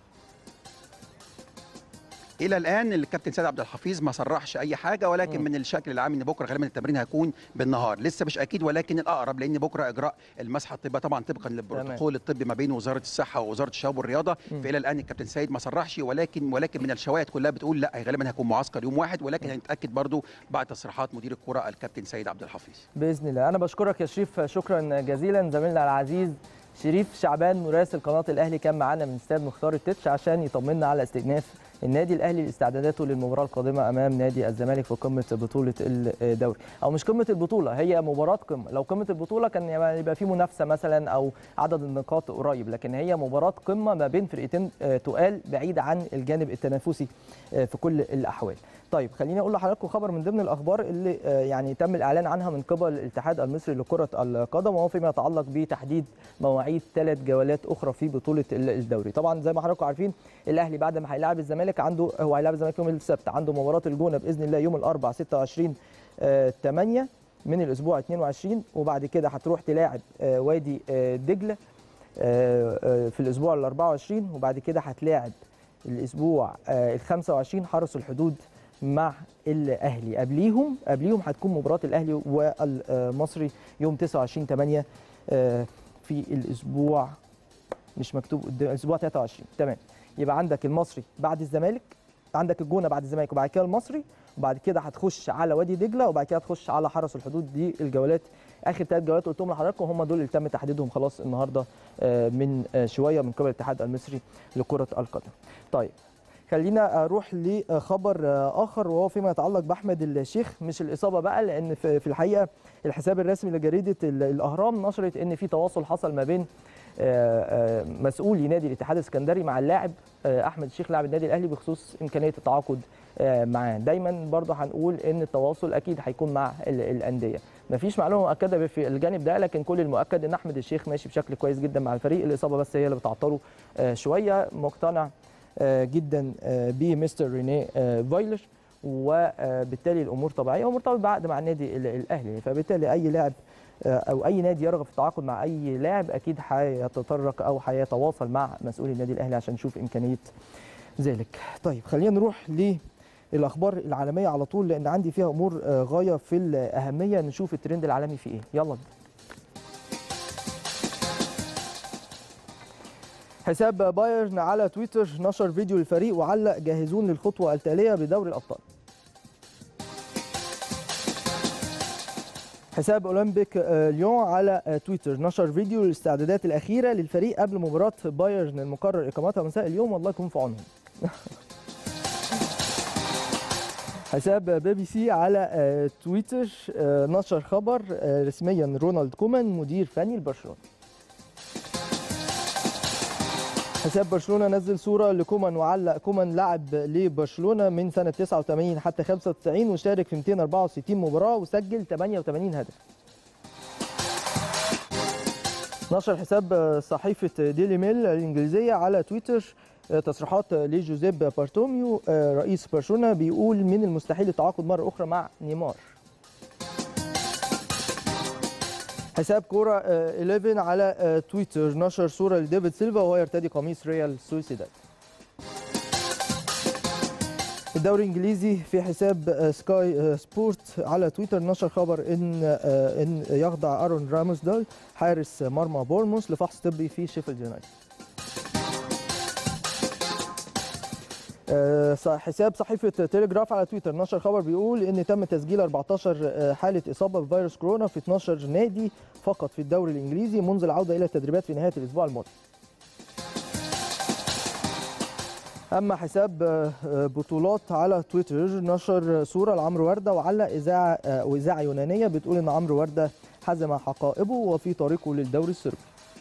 الى الان الكابتن سيد عبد الحفيظ ما صرحش اي حاجه ولكن مم. من الشكل العام ان بكره غالبا التمرين هيكون بالنهار لسه مش اكيد ولكن الاقرب لان بكره اجراء المسحه الطبيه طبعا طبقا للبروتوكول الطبي ما بين وزاره الصحه ووزاره الشباب والرياضه مم. فالى الان الكابتن سيد ما صرحش ولكن ولكن من الشواهد كلها بتقول لا غالبا هيكون معسكر يوم واحد ولكن هنتاكد برضو بعد تصريحات مدير الكره الكابتن سيد عبد الحفيظ باذن الله انا بشكرك يا شريف شكرا جزيلا زميلنا العزيز شريف شعبان مراسل قناه الاهلي كان معانا من استاد مختار التتش عشان يطمنا على استئناف النادي الاهلي لاستعداداته للمباراه القادمه امام نادي الزمالك في قمه بطوله الدوري او مش قمه البطوله هي مباراه قمه لو قمه البطوله كان يبقى في منافسه مثلا او عدد النقاط قريب لكن هي مباراه قمه ما بين فرقتين آه، تقال بعيد عن الجانب التنافسي آه، في كل الاحوال طيب خليني اقول لحضراتكم خبر من ضمن الاخبار اللي آه، يعني تم الاعلان عنها من قبل الاتحاد المصري لكره القدم وهو فيما يتعلق بتحديد مواعيد ثلاث جولات اخرى في بطوله ال- الدوري طبعا زي ما حضراتكم عارفين الاهلي بعد ما هيلاعب الزمالك عنده هو هيلاعب الزمالك يوم السبت عنده مباراه الجونه باذن الله يوم الاربعاء 26 آه، 8 من الاسبوع 22 وبعد كده هتروح تلاعب آه، وادي آه، دجله آه، آه، في الاسبوع ال 24 وبعد كده هتلاعب الاسبوع ال 25 حرس الحدود مع الاهلي قبليهم قبليهم هتكون مباراه الاهلي والمصري يوم 29 8 في الاسبوع مش مكتوب قدام الاسبوع 23 تمام يبقى عندك المصري بعد الزمالك عندك الجونه بعد الزمالك وبعد كده المصري وبعد كده هتخش على وادي دجله وبعد كده هتخش على حرس الحدود دي الجولات اخر ثلاث جولات قلتهم لحضراتكم هم دول اللي تم تحديدهم خلاص النهارده آه، من آه، شويه من قبل الاتحاد المصري لكره القدم. طيب خلينا اروح لخبر آه، اخر وهو فيما يتعلق باحمد الشيخ مش الاصابه بقى لان في في الحقيقه الحساب الرسمي لجريده ال- الاهرام نشرت ان في تواصل حصل ما بين آه، آه، مسؤولي نادي الاتحاد السكندري مع اللاعب آه، احمد الشيخ لاعب النادي الاهلي بخصوص امكانيه التعاقد آه، معاه دايما برضه هنقول ان التواصل اكيد هيكون مع ال- الانديه مفيش معلومه مؤكده في الجانب ده لكن كل المؤكد ان احمد الشيخ ماشي بشكل كويس جدا مع الفريق الاصابه بس هي اللي بتعطله آه، شويه مقتنع آه، جدا آه، بمستر رينيه آه، فايلر وبالتالي الامور طبيعيه ومرتبط بعقد مع النادي ال- الاهلي فبالتالي اي لاعب آه، او اي نادي يرغب في التعاقد مع اي لاعب اكيد هيتطرق او هيتواصل مع مسؤولي النادي الاهلي عشان نشوف امكانيه ذلك طيب خلينا نروح للاخبار العالميه على طول لان عندي فيها امور آه، غايه في الاهميه نشوف الترند العالمي في ايه يلا بينا حساب بايرن على تويتر نشر فيديو للفريق وعلق جاهزون للخطوه التاليه بدوري الابطال حساب اولمبيك آه، ليون على آه، تويتر نشر فيديو للاستعدادات الاخيره للفريق قبل مباراه بايرن المقرر اقامتها مساء اليوم والله يكون في عونهم حساب بي بي سي على آه، تويتر آه، نشر خبر آه، رسميا رونالد كومان مدير فني لبرشلونه حساب برشلونه نزل صوره لكومان وعلق كومان لعب لبرشلونه من سنه 89 حتى 95 وشارك في 264 مباراه وسجل 88 هدف نشر حساب صحيفه ديلي ميل الانجليزيه على تويتر تصريحات لجوزيب بارتوميو رئيس برشلونه بيقول من المستحيل التعاقد مره اخرى مع نيمار حساب كوره 11 على تويتر نشر صوره لديفيد سيلفا وهو يرتدي قميص ريال سوسيداد الدوري الانجليزي في حساب سكاي سبورت على تويتر نشر خبر ان ان يخضع ارون راموسدال حارس مرمى بورموس لفحص طبي في شيفيلد يونايتد آه، حساب صحيفه تيليجراف على تويتر نشر خبر بيقول ان تم تسجيل 14 حاله اصابه بفيروس كورونا في 12 نادي فقط في الدوري الانجليزي منذ العوده الى التدريبات في نهايه الاسبوع الماضي. اما حساب بطولات على تويتر نشر صوره لعمرو ورده وعلق اذاعه واذاعه يونانيه بتقول ان عمرو ورده حزم حقائبه وفي طريقه للدوري الصربي.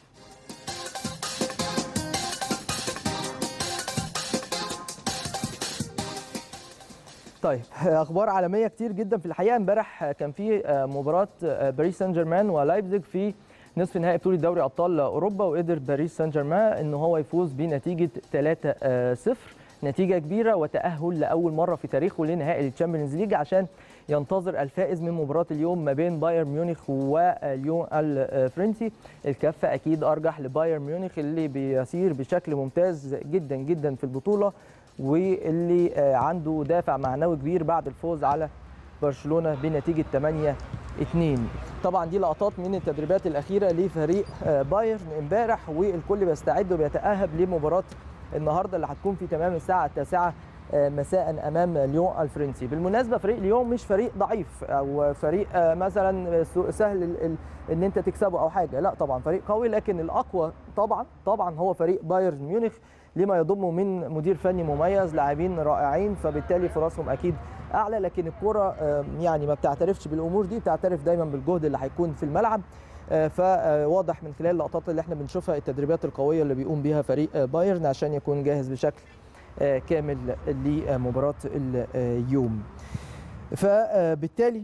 طيب اخبار عالميه كتير جدا في الحقيقه امبارح كان في مباراه باريس سان جيرمان ولايبزيج في نصف نهائي بطوله دوري ابطال اوروبا وقدر باريس سان جيرمان ان هو يفوز بنتيجه 3-0 نتيجه كبيره وتاهل لاول مره في تاريخه لنهائي الشامبيونز ليج عشان ينتظر الفائز من مباراه اليوم ما بين بايرن ميونخ واليون الفرنسي الكفه اكيد ارجح لبايرن ميونخ اللي بيسير بشكل ممتاز جدا جدا في البطوله واللي عنده دافع معنوي كبير بعد الفوز على برشلونه بنتيجه 8 2 طبعا دي لقطات من التدريبات الاخيره لفريق بايرن امبارح والكل بيستعد وبيتاهب لمباراه النهارده اللي هتكون في تمام الساعه التاسعه مساء امام ليون الفرنسي بالمناسبه فريق ليون مش فريق ضعيف او فريق مثلا سهل ان انت تكسبه او حاجه لا طبعا فريق قوي لكن الاقوى طبعا طبعا هو فريق بايرن ميونخ لما يضم من مدير فني مميز لاعبين رائعين فبالتالي فرصهم اكيد اعلى لكن الكره يعني ما بتعترفش بالامور دي بتعترف دايما بالجهد اللي هيكون في الملعب فواضح من خلال اللقطات اللي احنا بنشوفها التدريبات القويه اللي بيقوم بيها فريق بايرن عشان يكون جاهز بشكل كامل لمباراه اليوم فبالتالي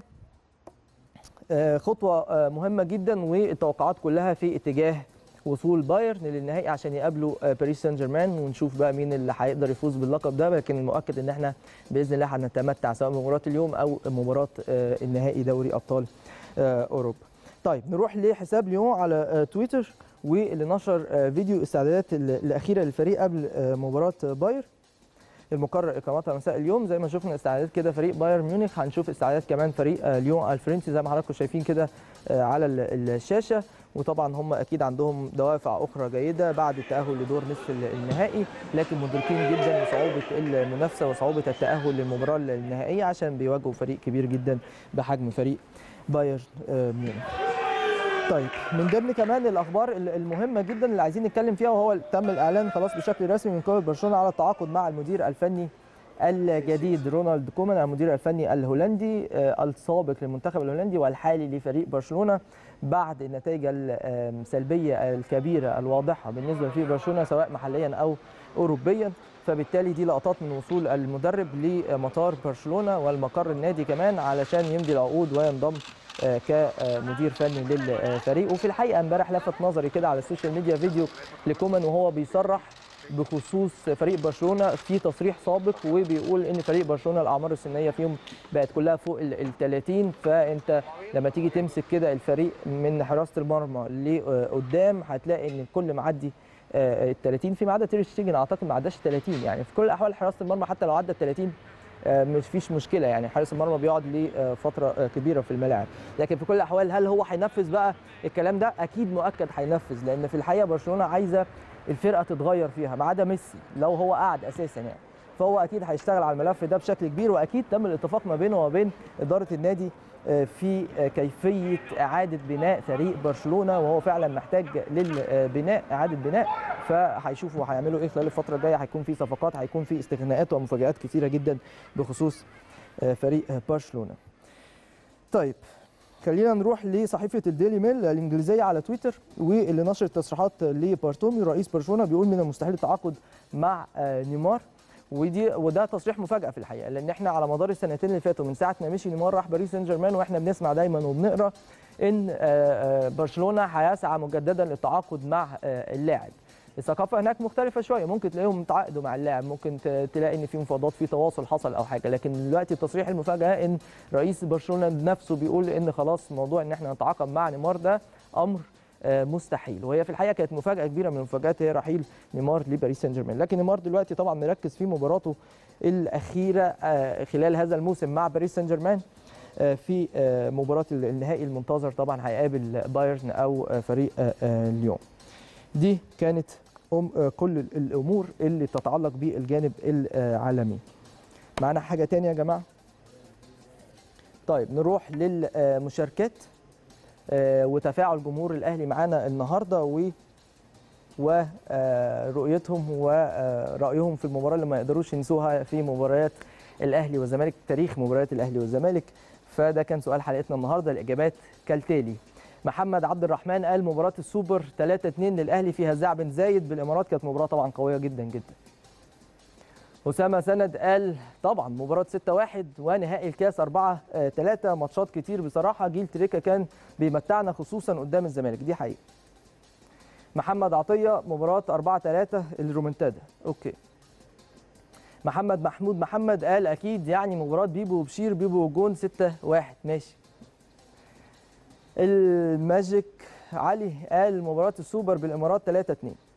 خطوه مهمه جدا والتوقعات كلها في اتجاه وصول بايرن للنهائي عشان يقابلوا باريس سان جيرمان ونشوف بقى مين اللي هيقدر يفوز باللقب ده لكن المؤكد ان احنا باذن الله هنتمتع سواء بمباراه اليوم او مباراه النهائي دوري ابطال اوروبا. طيب نروح لحساب ليون على تويتر واللي نشر فيديو استعدادات الاخيره للفريق قبل مباراه بايرن المقرر اقامتها مساء اليوم زي ما شفنا استعدادات كده فريق بايرن ميونخ هنشوف استعدادات كمان فريق ليون الفرنسي زي ما حضراتكم شايفين كده على الشاشه وطبعا هم اكيد عندهم دوافع اخرى جيده بعد التاهل لدور نصف النهائي لكن مدركين جدا صعوبه المنافسه وصعوبه التاهل للمباراه النهائيه عشان بيواجهوا فريق كبير جدا بحجم فريق بايرن ميونخ. طيب من ضمن كمان الاخبار المهمه جدا اللي عايزين نتكلم فيها وهو تم الاعلان خلاص بشكل رسمي من قبل برشلونه على التعاقد مع المدير الفني الجديد رونالد كومان المدير الفني الهولندي السابق للمنتخب الهولندي والحالي لفريق برشلونه بعد النتائج السلبيه الكبيره الواضحه بالنسبه لفريق برشلونه سواء محليا او اوروبيا فبالتالي دي لقطات من وصول المدرب لمطار برشلونه والمقر النادي كمان علشان يمضي العقود وينضم كمدير فني للفريق وفي الحقيقه امبارح لفت نظري كده على السوشيال ميديا فيديو لكومان وهو بيصرح بخصوص فريق برشلونه في تصريح سابق وبيقول ان فريق برشلونه الاعمار السنيه فيهم بقت كلها فوق ال 30 فانت لما تيجي تمسك كده الفريق من حراسه المرمى لقدام هتلاقي ان الكل معدي ال 30 فيما عدا تير شتيجن اعتقد ما عداش 30 يعني في كل الاحوال حراسه المرمى حتى لو عدى ال 30 آه، مش فيش مشكله يعني حارس المرمى بيقعد لفتره آه، كبيره في الملاعب لكن في كل الاحوال هل هو هينفذ بقى الكلام ده اكيد مؤكد هينفذ لان في الحقيقه برشلونه عايزه الفرقه تتغير فيها ما عدا ميسي لو هو قاعد اساسا يعني فهو اكيد هيشتغل على الملف ده بشكل كبير واكيد تم الاتفاق ما بينه وبين اداره النادي آه، في آه، كيفيه اعاده بناء فريق برشلونه وهو فعلا محتاج للبناء اعاده بناء فهيشوفوا هيعملوا ايه خلال الفتره الجايه هيكون في صفقات هيكون في استغناءات ومفاجات كثيره جدا بخصوص آه، فريق برشلونه. طيب خلينا نروح لصحيفه الديلي ميل الانجليزيه على تويتر واللي نشرت تصريحات لبارتومي رئيس برشلونه بيقول من المستحيل التعاقد مع آه، نيمار ودي وده تصريح مفاجاه في الحقيقه لان احنا على مدار السنتين اللي فاتوا من ساعه ما مشي نيمار راح باريس سان جيرمان واحنا بنسمع دايما وبنقرا ان آه، آه، برشلونه هيسعى مجددا للتعاقد مع آه، اللاعب الثقافه هناك مختلفه شويه ممكن تلاقيهم تعاقدوا مع اللاعب ممكن ت- تلاقي ان في مفاوضات في تواصل حصل او حاجه لكن دلوقتي التصريح المفاجاه ان رئيس برشلونه نفسه بيقول ان خلاص موضوع ان احنا نتعاقد مع نيمار ده امر آه، مستحيل وهي في الحقيقه كانت مفاجاه كبيره من المفاجات هي رحيل نيمار لباريس سان جيرمان لكن نيمار دلوقتي طبعا مركز في مباراته الاخيره آه، خلال هذا الموسم مع باريس سان جيرمان آه، في آه، مباراه النهائي المنتظر طبعا هيقابل بايرن او آه، فريق آه، آه، ليون دي كانت أم آه، كل الامور اللي تتعلق بالجانب العالمي معانا حاجه تانية يا جماعه طيب نروح للمشاركات آه، وتفاعل جمهور الاهلي معانا النهارده و ورؤيتهم ورايهم في المباراه اللي ما يقدروش ينسوها في مباريات الاهلي والزمالك تاريخ مباريات الاهلي والزمالك فده كان سؤال حلقتنا النهارده الاجابات كالتالي محمد عبد الرحمن قال مباراه السوبر 3 2 للاهلي فيها زع بن زايد بالامارات كانت مباراه طبعا قويه جدا جدا أسامة سند قال طبعا مباراة 6-1 ونهائي الكاس 4-3 ماتشات كتير بصراحة جيل تريكا كان بيمتعنا خصوصا قدام الزمالك دي حقيقة محمد عطية مباراة 4-3 الرومنتادا اوكي محمد محمود محمد قال اكيد يعني مباراة بيبو وبشير بيبو وجون 6-1 ماشي الماجيك علي قال مباراة السوبر بالامارات 3-2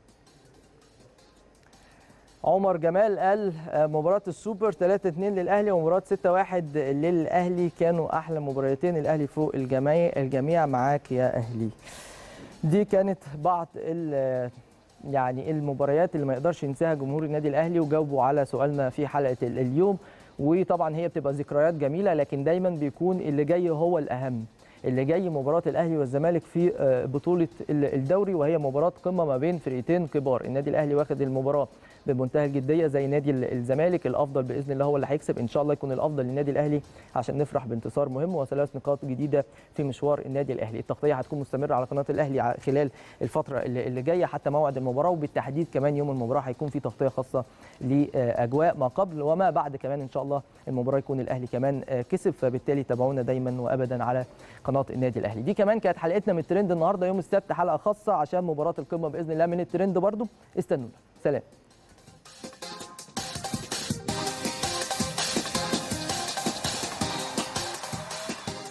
عمر جمال قال آه، مباراة السوبر 3-2 للأهلي ومباراة 6-1 للأهلي كانوا أحلى مباراتين الأهلي فوق الجميع الجميع معاك يا أهلي دي كانت بعض ال- يعني المباريات اللي ما يقدرش ينساها جمهور النادي الأهلي وجاوبوا على سؤالنا في حلقة ال- اليوم وطبعا هي بتبقى ذكريات جميلة لكن دايما بيكون اللي جاي هو الأهم اللي جاي مباراة الأهلي والزمالك في آه، بطولة ال- الدوري وهي مباراة قمة ما بين فرقتين كبار النادي الأهلي واخد المباراة بمنتهى الجديه زي نادي ال- الزمالك الافضل باذن الله هو اللي هيكسب ان شاء الله يكون الافضل للنادي الاهلي عشان نفرح بانتصار مهم وثلاث نقاط جديده في مشوار النادي الاهلي التغطيه هتكون مستمره على قناه الاهلي ع- خلال الفتره اللي اللي جايه حتى موعد المباراه وبالتحديد كمان يوم المباراه هيكون في تغطيه خاصه لاجواء ما قبل وما بعد كمان ان شاء الله المباراه يكون الاهلي كمان آه، كسب فبالتالي تابعونا دايما وابدا على قناه النادي الاهلي دي كمان كانت حلقتنا من الترند النهارده يوم السبت حلقه خاصه عشان مباراه القمه باذن الله من الترند برضو استنونا سلام